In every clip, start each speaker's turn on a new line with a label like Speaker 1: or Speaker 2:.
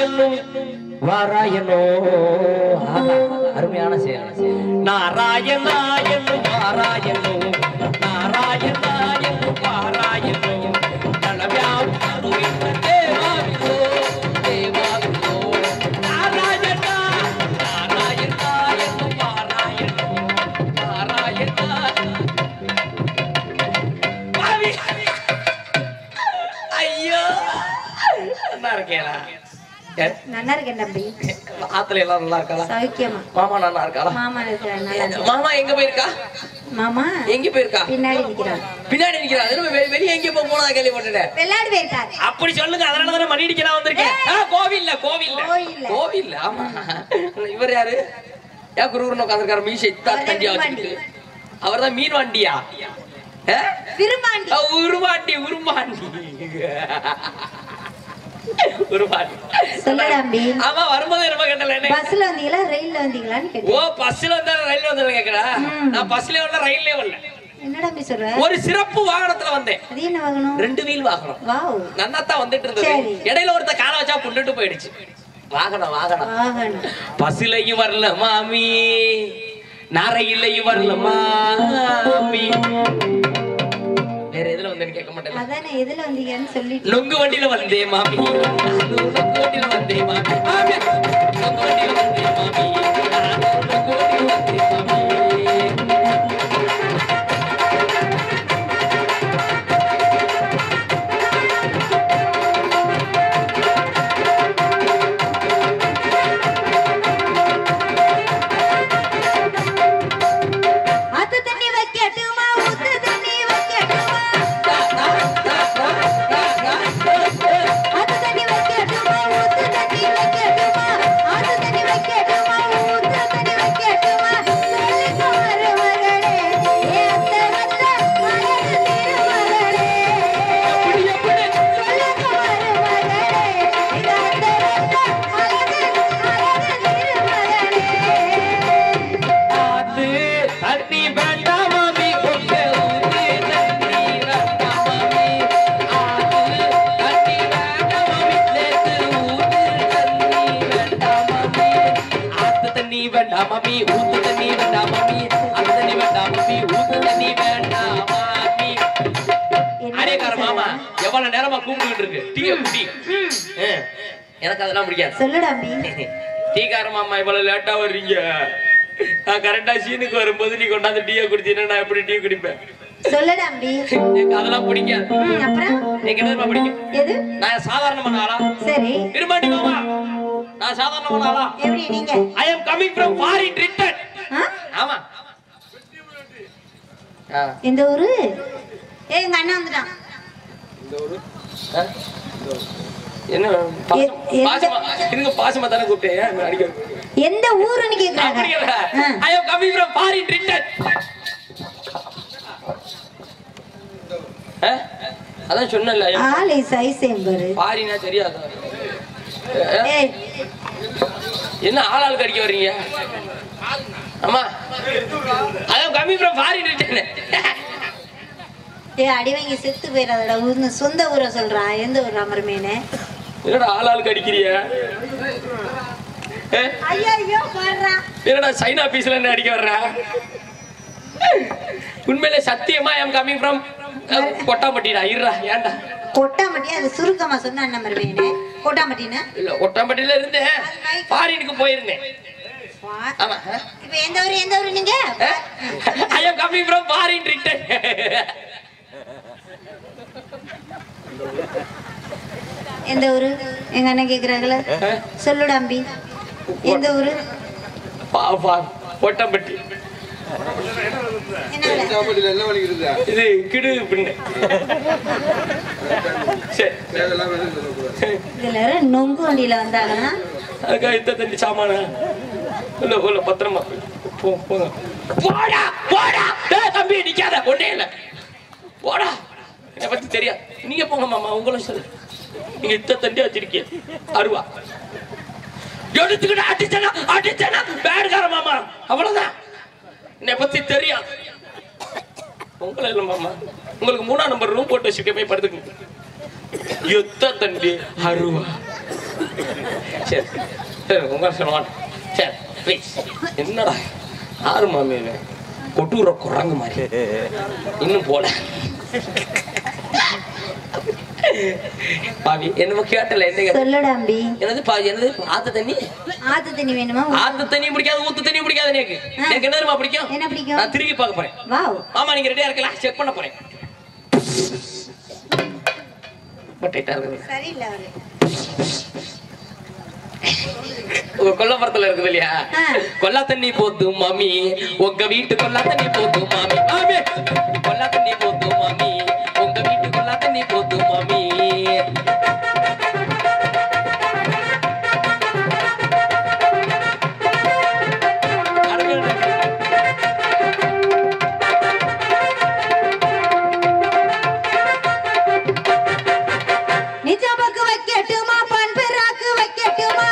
Speaker 1: என்னும் வாராயனோ ஆஹா, அருமையான செயல் நாராயணா என்னும் வாராயனோ நாராயணா என்னும் வாராயனோ நலவியாவும் அருளித்த தேவாவிதோ தேவாவிதோ நாராயணா நாராயணா என்னும் வாராயனோ நாராயணா பாவி. ஐயோ நல்லா இருக்கேடா ஏ,
Speaker 2: நல்லா இருக்கேன் தம்பி
Speaker 1: ஆத்துல எல்லாம் நல்லா இருக்காளா
Speaker 2: சௌக்கியமா
Speaker 1: மாமா நல்லா இருக்காளா
Speaker 2: மாமா இருக்கிறார் நல்லா இருக்கு.
Speaker 1: மாமா எங்க போயிருக்கா
Speaker 2: மாமா
Speaker 1: எங்க போயிருக்கா
Speaker 2: பின்னாடி நிக்கிறார்
Speaker 1: பின்னாடி நிக்கிறா அது என்னமோ வெ- வெளிய எங்க போக போனதா கேள்விப்பட்டேன்
Speaker 2: விளையாடு போயிருக்காரு
Speaker 1: அப்படி சொல்லுங்க அதனால தானே மணி அடிக்க நான் வந்திருக்கேன் ஆ, கோவில்ல கோவில்ல
Speaker 2: கோவில்ல.
Speaker 1: கோவில்ல ஆமா இவர் யாரு ஏன் குருகுருன்னு உட்காந்துருக்காரு மீசை இத்தா
Speaker 2: அவர்தான்
Speaker 1: தண்டியா
Speaker 2: மீன்வாண்டி.
Speaker 1: வச்சுக்கிட்டு அவர்தான் மீன் வண்டியா ஆ?
Speaker 2: விரும்பாண்டி
Speaker 1: ஆ, உருவாண்டி உருமாண்டி உருவாண்டி
Speaker 2: சொல்லு தம்பி
Speaker 1: ஆமா வரும்போது என்ன கேட்டல என்ன
Speaker 2: பஸ்ல வந்தீங்களா ரயில்ல வந்தீங்களான்னு
Speaker 1: ஓ
Speaker 2: கேட்டேன்
Speaker 1: பஸ்ல வந்தா ரயில்ல வந்தா கேக்குறா
Speaker 2: ம்.
Speaker 1: நான் பஸ்ல வரல ரயில்லே வரல
Speaker 2: என்னடா தம்பி சொல்ற
Speaker 1: ஒரு சிறப்பு வாகனத்துல வந்தேன்
Speaker 2: அது என்ன வாங்கணும்
Speaker 1: ரெண்டு வீல் வாகனம்
Speaker 2: வாவ்
Speaker 1: நன்னாத்தான் வந்துட்டு இருந்தது
Speaker 2: சரி.
Speaker 1: இடையில ஒருத்த காலை வச்சா புண்டுட்டு போயிடுச்சு வாகனம் வாகனம்
Speaker 2: வாகனம்
Speaker 1: பஸ்லயும் வரல மாமி நரையிலையும் வரல மாமி வேற எதுல வந்தேன்னு கேட்க மாட்டேன்
Speaker 2: அதானே எதுல வந்தீங்கன்னு சொல்லிட்டு
Speaker 1: நொங்கு வண்டியில வந்தே மாமி அது நொங்கு வண்டியில வந்தே மாமி மாமி. நொங்கு வண்டியில வந்தே மாமி அது நொங்கு வண்டியில வந்தே மாமி
Speaker 2: ஆத்து தண்ணி வைக்கட்டுமா ஊத்து தண்ணி வைக்கட்டுமா ஆத்து தண்ணி வைக்கட்டுமா ஊத்து தண்ணி வைக்கட்டுமா ஆத்து தண்ணி வைக்கட்டுமா ஊத்து தண்ணி வைக்கட்டுமா சொல்லுங்க மருமகளே ஏ அத்தை வந்த மலரு திருமகளே சொல்லுங்க மருமகளே இது அத்தை வந்த அழகு அழகு திருமகளே
Speaker 1: அது தண்ணி வேண்டாம் மாமி கொண்டு ஊத்தி தண்ணி வேண்டாம் மாமி அது தண்ணி வேண்டாம் மாமி நேத்து ஊத்து தண்ணி வேண்டாம் மாமி ஆத்து தண்ணி வேண்டாம் மாமி ஊத்து தண்ணி வேண்டாம் மாமி அது தண்ணி வேண்டாம் மாமி ஊத்து தண்ணி வேண்டாம் மாமி அடேக்கார மாமா எவ்வளவு நேரமா கூப்பிட்டுக்கிட்டு இருக்கு டீய குடி ஆ, எனக்கு அதெல்லாம் பிடிக்காது
Speaker 2: சொல்லுடா அம்பி
Speaker 1: டீக்கார மாமா இவ்வளவு லேட்டா வர்றீங்க நான் கரெக்டா சீனுக்கு வரும்போது நீ கொண்டாந்து டீயை குடிச்சீங்கன்னா நான் எப்படி டீ குடிப்பேன்
Speaker 2: சொல்லுடா அம்பி
Speaker 1: எனக்கு அதெல்லாம் பிடிக்காது
Speaker 2: ம், அப்புறம்
Speaker 1: எனக்கு என்ன பிடிக்கும்
Speaker 2: எது
Speaker 1: நான் சாதாரணமான ஆளா
Speaker 2: சரி
Speaker 1: விரும்பாண்டி மாமா நான் சாதாரணமான ஆளா
Speaker 2: எப்படி நீங்க
Speaker 1: I am coming from foreign return
Speaker 2: ஆ?
Speaker 1: ஆமா ஆ,
Speaker 2: எந்த ஊரு ஏய் எங்க அண்ணன் வந்துட்டான்
Speaker 1: ஆ? என்ன பாசம்-
Speaker 2: எ- எந்த-
Speaker 1: பாசமா இருங்க பாசமா தானே கூப்பிட்டேன் ஏன் அடிக்க
Speaker 2: எந்த ஊருன்னு கேக்குறாங்க
Speaker 1: அப்படிங்களா
Speaker 2: ஆ.
Speaker 1: I am coming from foreign return அதான் சொன்னல
Speaker 2: ஆளை சைஸ் எம்பரு
Speaker 1: பாரினா தெரியாது
Speaker 2: ஏய்
Speaker 1: என்ன ஆளாள் கடிக்க வர்றீங்க ஆமா அதான் கம்மி ஃப்ரம் ஃபாரின் ரிட்டர்ன்
Speaker 2: ஏய் அடி வாங்கி செத்து போயிடாதடா ஊர்னு சொந்த ஊரை சொல்றான் எந்த ஊர் அமர்மேனு
Speaker 1: என்னடா ஆளாள் கடிக்கிறிய ஏ,
Speaker 2: ஐயோ ஐயோ போடுறான்
Speaker 1: என்னடா சைனா பீஸ்ல என்ன அடிக்க வர்ற உண்மையிலே சத்தியமா ஐம் கம்மிங் ஃப்ரம் கொட்டாம்பட்டிடா இருடா ஏன்டா
Speaker 2: கொட்டாம்பட்டி அது சுருக்கமா சொன்ன அண்ணன் மருமேனு கொட்டாம்பட்டின்னு
Speaker 1: இல்ல கொட்டாம்பட்டியில இருந்தேன் ஃபாரினுக்கு போயிருந்தேன்
Speaker 2: வா-
Speaker 1: ஆமா
Speaker 2: இப்ப எந்த ஊரு எந்த ஊரு நீங்க
Speaker 1: I am coming from foreign return
Speaker 2: எந்த ஊரு எங்க அண்ணன் கேக்குறாங்களே சொல்லுடா அம்பி எந்த ஊரு
Speaker 1: கொட்டாம்பட்டி
Speaker 2: என்ன வேலை?
Speaker 3: சாப்பாடுல என்ன வலிக்கிறது
Speaker 1: இது கிடு பின்ன சரி
Speaker 3: தேவையில்லாம எதுவும் சொல்லக்கூடாது.
Speaker 2: இதுல வேற நொங்கு வண்டியில வந்தாங்கன்னா
Speaker 1: அதுக்காக இந்த தண்ணி சாமான இல்ல இல்ல பத்திரமா போ போங்க போடா போடா டேய் தம்பி நிக்காத ஒண்ணே இல்ல போடா என்னை பத்தி தெரியாது நீங்க போங்க மாமா உங்களும் சொல்லு நீங்க இத்த தண்டி வச்சிருக்கீங்க அருவா எடுத்துக்கிட்டு அடிச்சனா அடிச்சனா பேடுகார மாமா அவ்வளவுதான் என்னை பத்தி தெரியாது உங்களை இல்ல மாமா உங்களுக்கு மூணாம் நம்பர் ரூம் போட்டு வச்சுக்க போய் படுத்துக்கங்க எத்த தண்டி அருவா சரி சரி உங்க சொல்ல மாட்டேன் சரி ப்ளீஸ் என்னடா யாரு மாமி இவன்? கொட்டூர குரங்கு மாதிரி இன்னும் போல பாவி என்னமோ கேட்டல என்ன கேட்ட?
Speaker 2: சொல்லுடா அம்பி
Speaker 1: என்னது பாவி என்னது ஆத்து தண்ணி
Speaker 2: ஆத்து தண்ணி வேணுமா
Speaker 1: ஆத்து தண்ணி பிடிக்காது ஊத்து தண்ணி பிடிக்காது எனக்கு எனக்கு என்ன தெரியுமா பிடிக்கும்
Speaker 2: என்ன பிடிக்கும்
Speaker 1: நான் திரும்பி பார்க்க போறேன்
Speaker 2: வாவ்
Speaker 1: ஆமா நீங்க ரெடியா இருக்கலாம் செக் பண்ண போறேன் ரொம்ப டைட்டா இருக்குது
Speaker 2: சரியில்லை அவரு
Speaker 1: உங்க கொல்லப்புறத்துல இருக்குது இல்லையா
Speaker 2: ஆ.
Speaker 1: கொல்லா தண்ணி போதும் மாமி உங்க வீட்டு கொல்லா தண்ணி போதும் மாமி மாமி கொல்லா தண்ணி போதும் மாமி உங்க வீட்டு கொல்லா தண்ணி போதும் மாமி
Speaker 2: நிஜாபக்கு வைக்கட்டுமா பண்புராக்கு வைக்கட்டுமா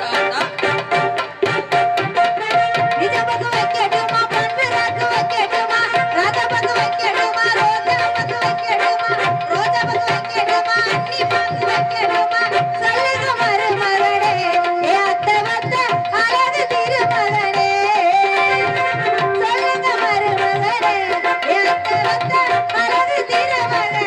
Speaker 2: நிஜாபக்கு வைக்கட்டுமா பண்புராக்கு வைக்கட்டுமா ராஜாபக்கு வைக்கட்டுமா ரோஜாபக்கு வைக்கட்டுமா ரோஜாபக்கு வைக்கட்டுமா அன்னி பாக்கு வைக்கட்டுமா சொல்லுங்க மருமகனே ஏ அத்தை வந்த அழகு திருமகனே சொல்லுங்க மருமகனே ஏ அத்தை வந்த அழகு திருமகனே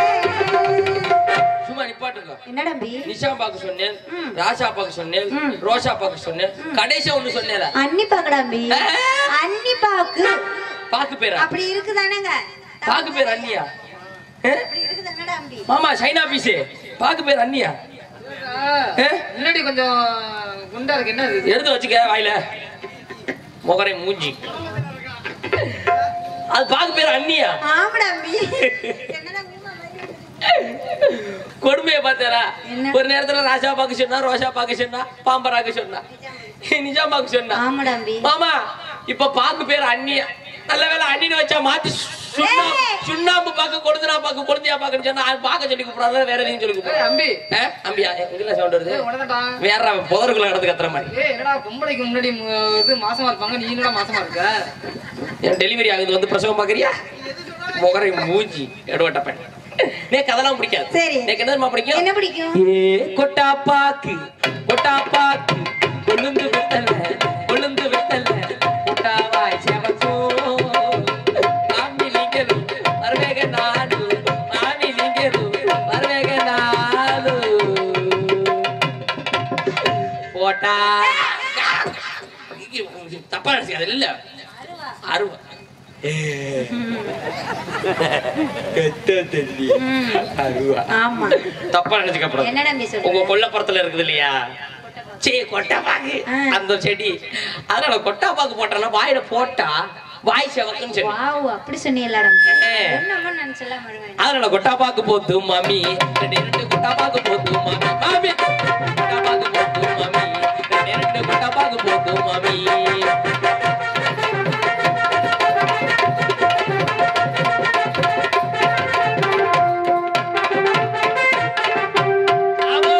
Speaker 1: சும்மா நிப்பாட்டுங்க
Speaker 2: என்ன தம்பி
Speaker 1: நிஷா பாக்க சொன்னேன் ராஷா பாக்க சொன்னேன் ரோஷா பாக்க சொன்னேன் கடைசியா ஒண்ணு சொன்னேன்
Speaker 2: அன்னி பாக்கடாம்பி அன்னி பாக்கு
Speaker 1: பாக்கு பேரா
Speaker 2: அப்படி இருக்குதானங்க
Speaker 1: பாக்கு பேர் அண்ணியா ஆ?
Speaker 2: அப்படி இருக்குதானடாம்பி
Speaker 1: மாமா சைனா பீஸ் பாக்கு பேர் அண்ணியா ஆ?
Speaker 4: முன்னாடி கொஞ்சம் குண்டா இருக்கு என்ன இது
Speaker 1: எடுத்து வச்சுக்க வாயில முகரை மூஞ்சி அது பாக்கு பேர் அண்ணியா
Speaker 2: ஆமாடாம்பி என்னடா ஊமை மாதிரி
Speaker 1: கொடுமையை பார்த்தாரா
Speaker 2: என்ன?
Speaker 1: ஒரு நேரத்துல ராஜா பாக்கு சொன்னா ரோஷா பாக்கு சொன்னா பாம்பராக்கு சொன்னா நிஜாம் பாக்கு சொன்னா
Speaker 2: ஆமாடாம்பி
Speaker 1: மாமா இப்ப பாக்கு பேர் அண்ணியா நல்ல வேலை அண்ணின்னு வச்சா மாத்தி சுண்ணா-
Speaker 2: ஏய்!
Speaker 1: சுண்ணாம்பு பாக்கு கொழுந்தனா பாக்கு கொழுந்தியா பாக்குன்னு சொன்னா அது பாக்க சொல்லி கூப்பிடாத வேற எதையும் சொல்லி
Speaker 4: ஏய்,
Speaker 1: கூப்பிடாத
Speaker 4: அம்பி
Speaker 1: ஆ? அம்பியா எங்கெல்லாம் சவுண்ட் வருது
Speaker 4: ஏய், உனதான்டா.
Speaker 1: வேற புதருக்குள்ள இடத்துக்கு கத்துற மாதிரி
Speaker 4: ஏய் என்னடா பொம்பளைக்கு முன்னாடி மு- இது மாசமா இருப்பாங்க நீ என்னடா மாசமா இருக்க
Speaker 1: என் டெலிவரி ஆகுது வந்து பிரசவம் பாக்குறியா முகரை மூஞ்சி எடுவட்ட பெண் எனக்கு அதெல்லாம் பிடிக்காது
Speaker 2: சரி.
Speaker 1: எனக்கு என்ன தெரியுமா பிடிக்கும்
Speaker 2: என்ன பிடிக்கும்
Speaker 1: ஏ கொட்டா பாக்கு கொட்டா பாக்கு கொழுந்து வெத்தல கொழுந்து வெத்தல கொட்டாவாய் செவக்கும் மாமி லிங்கரு வரவேக நாடு மாமி லிங்கரு வரவேக நாடு போட்டா தப்பா நினைச்சு அது இல்ல அருவா அருவா
Speaker 2: ஆமா
Speaker 1: தப்பா நினைச்சுக்கப்புறம்
Speaker 2: என்னடாம்பி
Speaker 1: உங்க
Speaker 2: சொல்ற
Speaker 1: கொல்லப்புறத்துல இருக்குது இல்லையா சே கொட்டாப்பாக்கு
Speaker 2: ஆ.
Speaker 1: அந்த செடி அதனால கொட்டாப்பாக்கு போட்டோம்னா வாயில போட்டா வாய் செவக்குன்னு சொல்லி
Speaker 2: வாவ் அப்படி சொன்னீங்களாடாம்பி
Speaker 1: ஏ.
Speaker 2: என்னமோ நினைச்சலாம் வருவேன்
Speaker 1: அதனால கொட்டாப்பாக்கு போத்து மாமி ரெண்டு ரெண்டு கொட்டாப்பாக்கு போத்து மாமி மாமி கொட்டாப்பாக்கு போத்து மாமி ரெண்டு ரெண்டு கொட்டாப்பாக்கு போத்து மாமி ஆமா.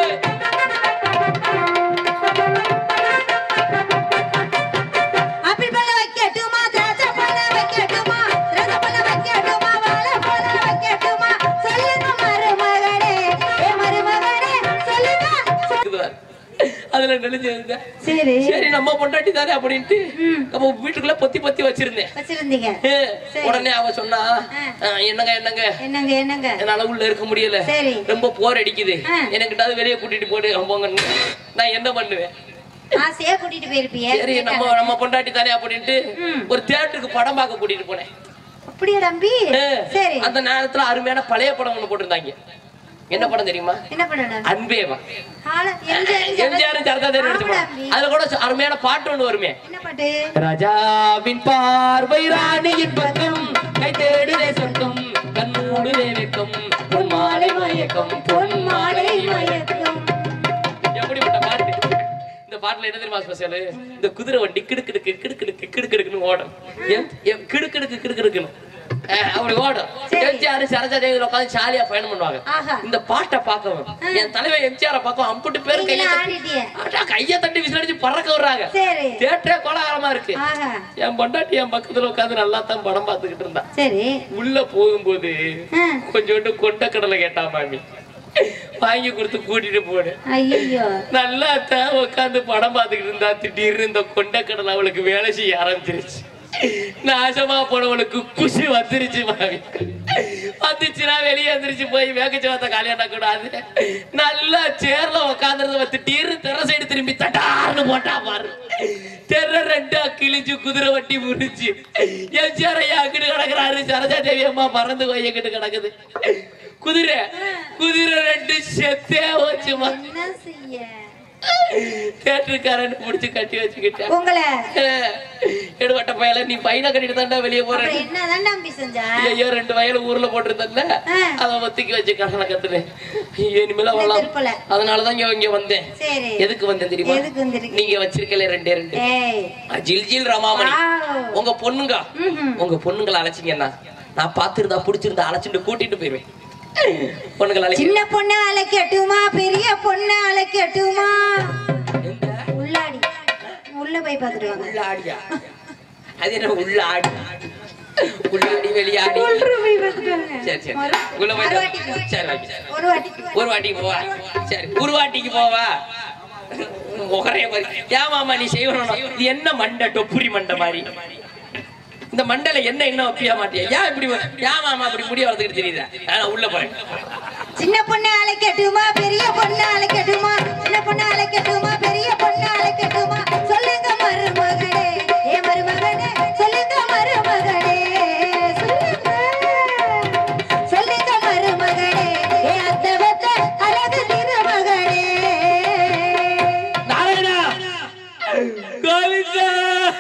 Speaker 2: ஆப்பிள் பழம் வைக்கட்டுமா திராட்சை பழம் வைக்கட்டுமா திராட்சை பழம் வைக்கட்டுமா வாழைப்பழம் வைக்கட்டுமா சொல்லுங்க மருமகனே ஏ மருமகனே சொல்லுங்க
Speaker 1: இருக்குது பாரு. அதுல நெளிஞ்சிருந்த
Speaker 2: சரி
Speaker 1: சரி நம்ம பொண்டாட்டி தானே அப்படின்ட்டு நம்ம வீட்டுக்குள்ள பொத்தி பொத்தி வச்சிருந்தேன்
Speaker 2: வச்சிருந்தீங்க
Speaker 1: ஏ,
Speaker 2: சரி.
Speaker 1: உடனே அவ சொன்னா "ஆ, என்னங்க என்னங்க
Speaker 2: என்னங்க என்னங்க
Speaker 1: என்னால உள்ள இருக்க முடியல
Speaker 2: சரி.
Speaker 1: ரொம்ப போர் அடிக்குது
Speaker 2: ஆ.
Speaker 1: எனக்கிட்டாவது வெளியே கூட்டிட்டு போடு போங்கன்னு நான் என்ன பண்ணுவேன்
Speaker 2: ஆசையா கூட்டிட்டு போயிருப்பிய
Speaker 1: சரி நம்ம நம்ம பொண்டாட்டி தானே அப்படின்ட்டு ஒரு தியேட்டருக்கு படம் பார்க்க கூட்டிட்டு போனேன்
Speaker 2: அப்படியா தம்பி
Speaker 1: ஏ,
Speaker 2: சரி
Speaker 1: அந்த நேரத்துல அருமையான பழைய படம் ஒண்ணு போட்டிருந்தாங்க என்ன படம் தெரியுமா
Speaker 2: என்ன பண்ணணும்
Speaker 1: அன்பேவா
Speaker 2: ஆள- எம்ஜிஆர்
Speaker 1: எம்ஜிஆர் சரதாதேவி நடிச்ச
Speaker 2: ஆமாடா
Speaker 1: படம்
Speaker 2: தம்பி.
Speaker 1: அதுல கூட அருமையான பாட்டு ஒண்ணு வருமே
Speaker 2: என்ன பாட்டு
Speaker 1: ராஜாவின் பார்வை ராணியின் பக்கம் கை தேடுதே சொர்க்கம் கண்ணூடுதே வெக்கம் பொன் மாலை மயக்கம் பொன் மாலை மயக்கம் எப்படிப்பட்ட பாட்டு இந்த பாட்டுல என்ன தெரியுமா ஸ்பெஷல் இந்த குதிரை வண்டி கிடுக்கிடுக்கு கிடுக்கிடுக்கு கிடுக்கிடுக்குன்னு ஓடும் எம்- எம் கிடுக்கிடுக்கு கிடுக்கிடுக்குன்னு அஹ், அப்படி ஓடும்
Speaker 2: சரி.
Speaker 1: எம்ஜிஆர் சரஜா தேவியில உட்காந்து ஜாலியா பயணம் பண்ணுவாங்க
Speaker 2: ஆஹா.
Speaker 1: இந்த பாட்டை பார்க்கவும் என் தலைவன் எம்ஜிஆர் பார்க்கவும் அம்புட்டு பேர் கையை
Speaker 2: நீங்களும்
Speaker 1: தட்டி-
Speaker 2: ஆடிட்டிய
Speaker 1: அடா, கையை தட்டி விசிலடிச்சு பறக்க விடுறாங்க
Speaker 2: சரி
Speaker 1: தேட்டரே கோலாகலமா இருக்கு
Speaker 2: ஆஹா
Speaker 1: என் பொண்டாட்டி என் பக்கத்துல உட்காந்து நல்லா தான் படம் பார்த்துக்கிட்டு இருந்தா
Speaker 2: சரி
Speaker 1: உள்ள போகும்போது
Speaker 2: ஆ.
Speaker 1: கொஞ்சோண்டு கொண்ட கடலை கேட்டா மாமி வாங்கி கொடுத்து கூட்டிட்டு போடு
Speaker 2: ஐயோ
Speaker 1: நல்லா தான் உட்காந்து படம் பார்த்துக்கிட்டு இருந்தா திடீர்னு இந்த கொண்டக்கடலை அவளுக்கு வேலை செய்ய ஆரம்பிச்சிருச்சு நாசமா போனவளுக்கு குஷி வந்துருச்சு மாமி வந்துச்சுன்னா வெளியே வந்துருச்சு போய் வேகச்சவத்த கல்யாணம் கூடாது நல்லா சேர்ல உட்காந்துருந்த திடீர்னு தெர சைடு திரும்பி தட்டார்னு போட்டா பாரு தெர ரெண்டா கிழிச்சு குதிரை வட்டி முடிச்சு எம்ஜிஆர் ஐயா அங்கிட்டு கிடக்குறாரு சரஜா தேவி அம்மா மறந்து போய் எங்கிட்டு கிடக்குது குதிரை குதிரை ரெண்டு செத்தே வச்சுமா
Speaker 2: என்ன செய்ய
Speaker 1: தேட்டருக்காரன் புடிச்சு கட்டி வச்சுக்கிட்டேன்
Speaker 2: உங்களை
Speaker 1: எடுவட்ட பயல நீ பையனை கட்டிட்டு தாண்டா வெளியே போற
Speaker 2: அப்புறம் என்னதான் நம்பி செஞ்சா
Speaker 1: ஐயோ ரெண்டு வயல ஊர்ல போட்டிருந்தல
Speaker 2: ஆ.
Speaker 1: அத ஒத்திக்கி வச்சு கடனை கட்டுனேன் ஐயோ, இனிமேல வரலாம்
Speaker 2: திருப்பல.
Speaker 1: அதனாலதான் இங்க இங்க வந்தேன்
Speaker 2: சரி
Speaker 1: எதுக்கு வந்தேன் தெரியுமா
Speaker 2: எதுக்கு வந்திருக்கீங்க?
Speaker 1: நீங்க வச்சிருக்கல ரெண்டே ரெண்டு
Speaker 2: ஏய்
Speaker 1: ஜில் ஜில் ரமாமணி
Speaker 2: Wow.
Speaker 1: உங்க பொண்ணுங்க
Speaker 2: ம்ஹும்.
Speaker 1: உங்க பொண்ணுங்களை அழைச்சிங்கன்னா நான் பாத்துருந்தா புடிச்சிருந்தா அழைச்சிட்டு கூட்டிட்டு போயிருவேன் பொண்ணுங்களை அழைச்சி
Speaker 2: சின்ன பொண்ணு அழைக்கட்டுமா பெரிய பொண்ணு அழைக்கட்டுமா உள்ளாடி உள்ள போய் பாத்துட்டு வாங்க
Speaker 1: உள்ள ஆடியா அது என்ன உள்ள ஆடி உள்ள ஆடி வெளியாடி
Speaker 2: உள்ள போய் பாத்துட்டு வாங்க
Speaker 1: சரி சரி
Speaker 2: ஒரு-
Speaker 1: உள்ள
Speaker 2: ஒரு
Speaker 1: போயிட்டு
Speaker 2: வாட்டிக்கு.
Speaker 1: சரி ஓகே
Speaker 2: ஒரு வாட்டிக்கு
Speaker 1: ஒரு வாட்டிக்கு போவா சரி ஒரு வாட்டிக்கு போவா முகரைய பாரு ஏன் மாமா நீ செய்யணும் இது என்ன மண்டை டொப்புரி மண்டை மாதிரி இந்த மண்டல என்ன என்ன ஒப்பியா மாட்டியா ஏன் இப்படி ஏன் மாமா அப்படி முடி வளர்த்துக்கிட்டு தெரியுதா நான் உள்ள போறேன்
Speaker 2: சின்ன பொண்ணு அழைக்கட்டுமா பெரிய பொண்ணு அழைக்கட்டுமா சின்ன பொண்ணு அழைக்கட்டுமா பெரிய பொண்ணு அழைக்கட்டுமா சொல்லுங்க மருமகனே ஏ மருமகனே சொல்லுங்க மருமகனே சொல்லுங்க சொல்லுங்க மருமகனே ஏ அத்தை வத்த அழகு திருமகனே
Speaker 1: நாராயணா கோவிந்தா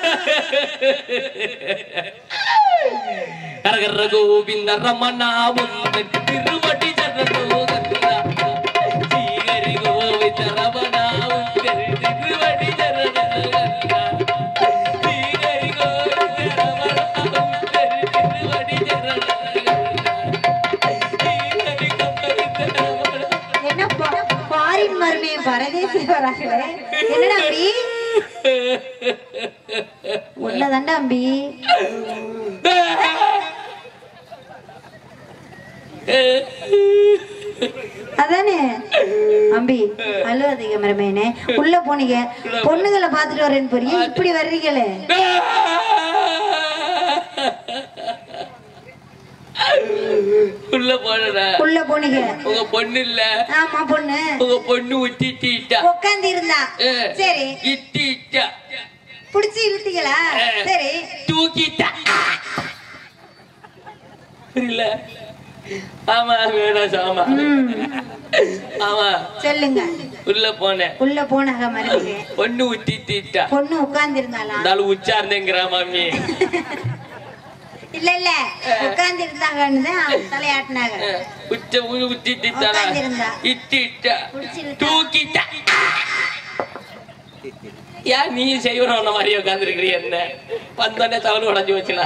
Speaker 1: கரகர கோவிந்த ரமணா உந்தன் திருவடி சரணோகந்தா ஸ்ரீஹரி கோவிந்த ரமணா உந்தன் திருவடி சரணோகந்தா ஸ்ரீஹரி கோவிந்த ரமணா உந்தன் திருவடி சரணோகந்தா ஸ்ரீஹரி கோவிந்த ரமணா
Speaker 2: என்ன ஃபாரின் மருமையை பரதேசி வராங்களே என்னடா அம்பி உள்ளதாண்டா அம்பி அதானே அம்பி அழுவாதீங்க மருமையனே உள்ள போனீங்க பொண்ணுங்களை பாத்துட்டு வரேன்னு போறீங்க இப்படி வர்றீங்களே
Speaker 1: உள்ள போனடா
Speaker 2: உள்ள போனீங்க
Speaker 1: உங்க பொண்ணு இல்ல
Speaker 2: ஆமா பொண்ணு
Speaker 1: உங்க பொண்ணு உத்திட்டா
Speaker 2: உட்காந்து இருந்தா சரி
Speaker 1: இட்டிட்டா
Speaker 2: புடிச்சு இழுத்தீங்களா சரி
Speaker 1: தூக்கிட்டா இல்ல ஆமா வேணாம் சாமா
Speaker 2: ம்,
Speaker 1: ஆமா
Speaker 2: சொல்லுங்க
Speaker 1: உள்ள போனேன்
Speaker 2: உள்ள போனாக மருமையே
Speaker 1: பொண்ணு உத்திட்டா
Speaker 2: பொண்ணு உட்கார்ந்து இருந்தாளா
Speaker 1: இருந்தாலும் உச்சார்ந்தேங்கிறா மாமி
Speaker 2: இல்ல இல்ல உட்கார்ந்து இருந்தாங்கன்னு தான் தலையாட்டினாங்க
Speaker 1: உச்ச உத்திட்டாளா
Speaker 2: உட்கார்ந்திருந்தா.
Speaker 1: இட்டிட்டா
Speaker 2: புடிச்சு இழுத்தா.
Speaker 1: தூக்கிட்டா ஏன் நீ செய்வன உன்ன மாதிரி உட்காந்துருக்கிறீ என்ன வந்தோடனே தவறு உடஞ்சு வச்சுனா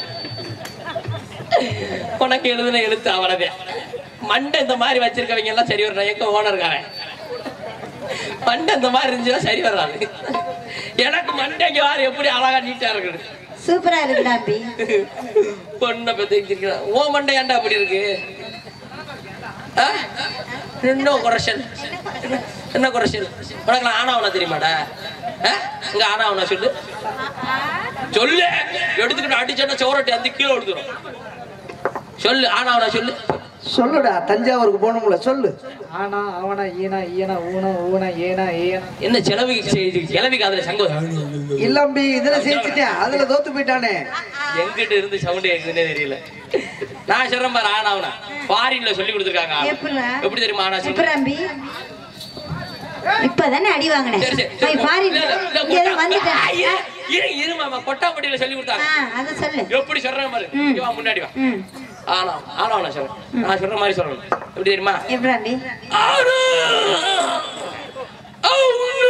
Speaker 1: உனக்கு எழுதுன எழுத்து அவ்வளவே மண்டை இந்த மாதிரி வச்சிருக்கவங்க எல்லாம் சரி வர்றான் எங்க ஓனர்காரன் மண்டை இந்த மாதிரி இருந்துச்சுன்னா சரி வர்றாது எனக்கு மண்டைக்கு வாரு எப்படி அழகா நீட்டா இருக்குது
Speaker 2: சூப்பரா இருக்குடா அம்பி
Speaker 1: பொண்ணை பத்தி வச்சிருக்கிறான் ஓ மண்டை ஏன்டா அப்படி இருக்கு ஆ? இன்னும் குறைச்சல் என்ன குறைச்சல் உனக்கு நான் ஆனாவனா தெரியுமாடா ஆ? இங்க ஆனாவனா சொல்லு சொல்லு எடுத்துக்கிட்டு அடிச்சோன்னா சோரட்டி அந்த கீழே விழுந்துரும் சொல்லு ஆனாவனா சொல்லு
Speaker 5: சொல்லுடா தஞ்சாவூருக்கு போகணும்ல சொல்லு
Speaker 4: ஆனா அவனா ஈனா ஈனா ஊனா ஊனா ஏனா ஏனா
Speaker 1: என்ன செலவு கிளவிக்கு அதுல சங்கம்
Speaker 5: இல்லம்பி இதுல சிரிச்சிட்டேன் அதுல தோத்து போயிட்டானே
Speaker 1: எங்கிட்ட இருந்து சவுண்ட் கேக்குதுன்னே தெரியல நான் சொல்றேன் பாரு ஆனாவனா ஃபாரின்ல சொல்லி கொடுத்துருக்காங்க
Speaker 2: எப்படிடா?
Speaker 1: எப்படி தெரியுமா ஆனா சொல்லு
Speaker 2: சூப்பர் அம்பி இப்பதானே அடி வாங்கினேன்
Speaker 1: சரி, சரி,
Speaker 2: போய்
Speaker 1: சரி.
Speaker 2: பாரு
Speaker 1: இல்ல, இல்ல, இல்ல,
Speaker 2: இங்க ஏதோ
Speaker 1: கொட்டா-
Speaker 2: வந்துட்டேன்
Speaker 1: ஆ, இரு, இரு, இரு மாமா, கொட்டாப்பட்டியில சொல்லி கொடுத்தாங்க
Speaker 2: ஆ அத சொல்லு
Speaker 1: எப்படி சொல்றேன் பாரு
Speaker 2: ம்.
Speaker 1: இங்க வா, முன்னாடி வா
Speaker 2: ம்
Speaker 1: ஆனா ஆனா நான் சொல்றேன் நான் சொல்ற மாதிரி சொல்லணும் எப்படி தெரியுமா
Speaker 2: எப்படி அம்பி
Speaker 1: ஆனா அவுனா,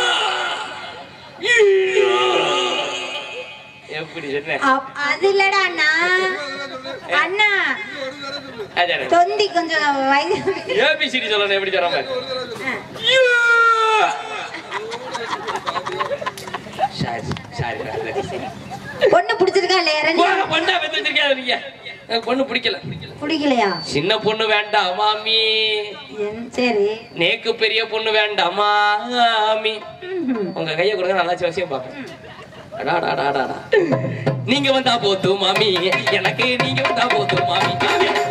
Speaker 1: ஈனா. எப்படி சொன்னேன்
Speaker 2: அப்- அது இல்லடா அண்ணா அண்ணா
Speaker 1: அதானே.
Speaker 2: தொந்தி கொஞ்சம் வயது
Speaker 1: ஏபிசிடி சொல்லணும் எப்படி சொல்ற மாதிரி சாரி சாரி
Speaker 2: பொண்ணு பிடிச்சிருக்கா இல்லையா ரெண்டு
Speaker 1: போங்க, பொண்ணா பெத்து வச்சிருக்காத நீங்க எனக்கு பொண்ணு பிடிக்கல
Speaker 2: பிடிக்கலையா
Speaker 1: சின்ன பொண்ணு வேண்டாம் மாமி
Speaker 2: என் சரி
Speaker 1: நேக்கு பெரிய பொண்ணு வேண்டாம் மாமி
Speaker 2: ம்ஹும்.
Speaker 1: உங்க கையை கொடுங்க நல்லா விஷயம் பார்ப்பேன் அடாடாடாடாடா. நீங்க வந்தா போதும் மாமி எனக்கு நீங்க வந்தா போதும் மாமி